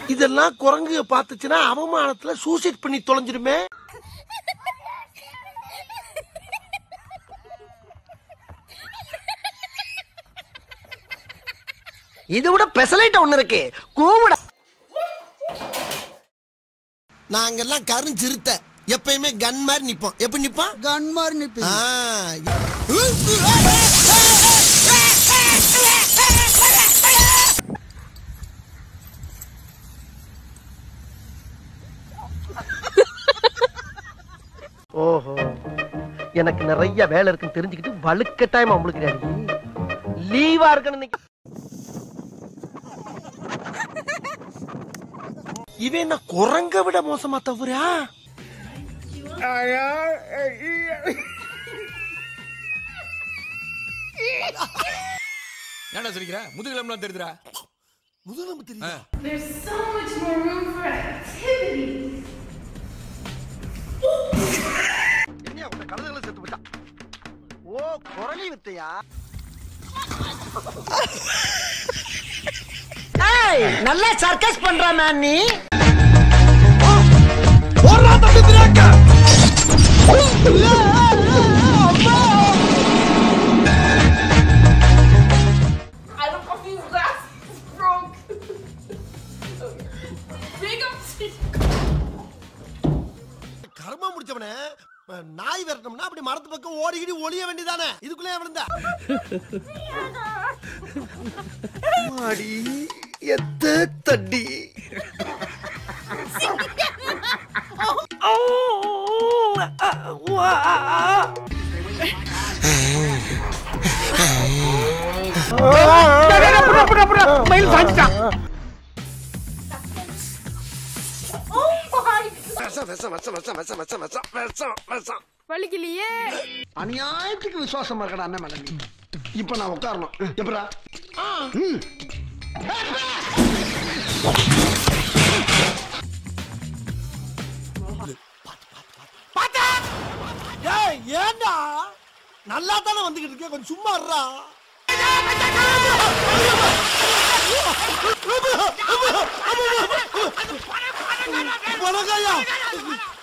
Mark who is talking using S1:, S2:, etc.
S1: இதெல்லாம் குரங்கு பார்த்துச்சுன்னா அவமானத்துல சூசைட் பண்ணி தொலைஞ்சிருமே
S2: இது விட பெசலைட் ஒண்ணு இருக்கு கூவிட
S1: நாங்கெல்லாம் கருஞ்சிருத்த எப்பயுமே கன் மாதிரி நிப்போம் எப்படி நிப்போம்
S2: கன் மாதிரி நிப்பி
S1: ஆ. ஓஹோ எனக்கு நிறைய வேலை இருக்குன்னு தெரிஞ்சுக்கிட்டு வலுக்கட்டாயமா உங்களுக்கு லீவா இருக்கணும் இன்னைக்கு. இவன் என்ன குரங்க விட மோசமா தவறா
S3: ஏன்டா சிரிக்கிற முதுகிலம்லாம் தெரியுதுடா
S1: முதலம்பு தெரியும்
S4: There's so much more room for activity.
S1: என்ன உங்க கழுதுகளை செத்து போயிட்டான் ஓ குரலி வித்தையா
S2: ஏய் நல்லா சர்க்கஸ் பண்ற மேன் நீ
S4: I don't fucking glass broke. Big up
S1: கர்மம் முடிச்சவனே அஹ், நாய் விரட்டோம்னா அப்படி மரத்து பக்கம் ஓடிக்கிடி ஒளிய வேண்டியதானே இதுக்குள்ளே விழுந்தா மாடி எத்த தட்டி
S2: மயில் சாஞ்சிட்டான்
S4: Oh my
S1: விஷம் விஷம் விஷம் விஷம் விஷம் விஷம் விஷம் விஷம் விஷம்
S4: வலிக்கலையே
S1: அநியாயத்துக்கு விசுவாசமா இருக்கடா அண்ணன் மேல நீ இப்ப நான் உட்காரணும் எப்படா ம். ஏய், ஏன்டா நல்லா தானே வந்துகிட்டு இருக்கேன் கொஞ்சம் சும்மா இருடா வணக்கம் ஐயா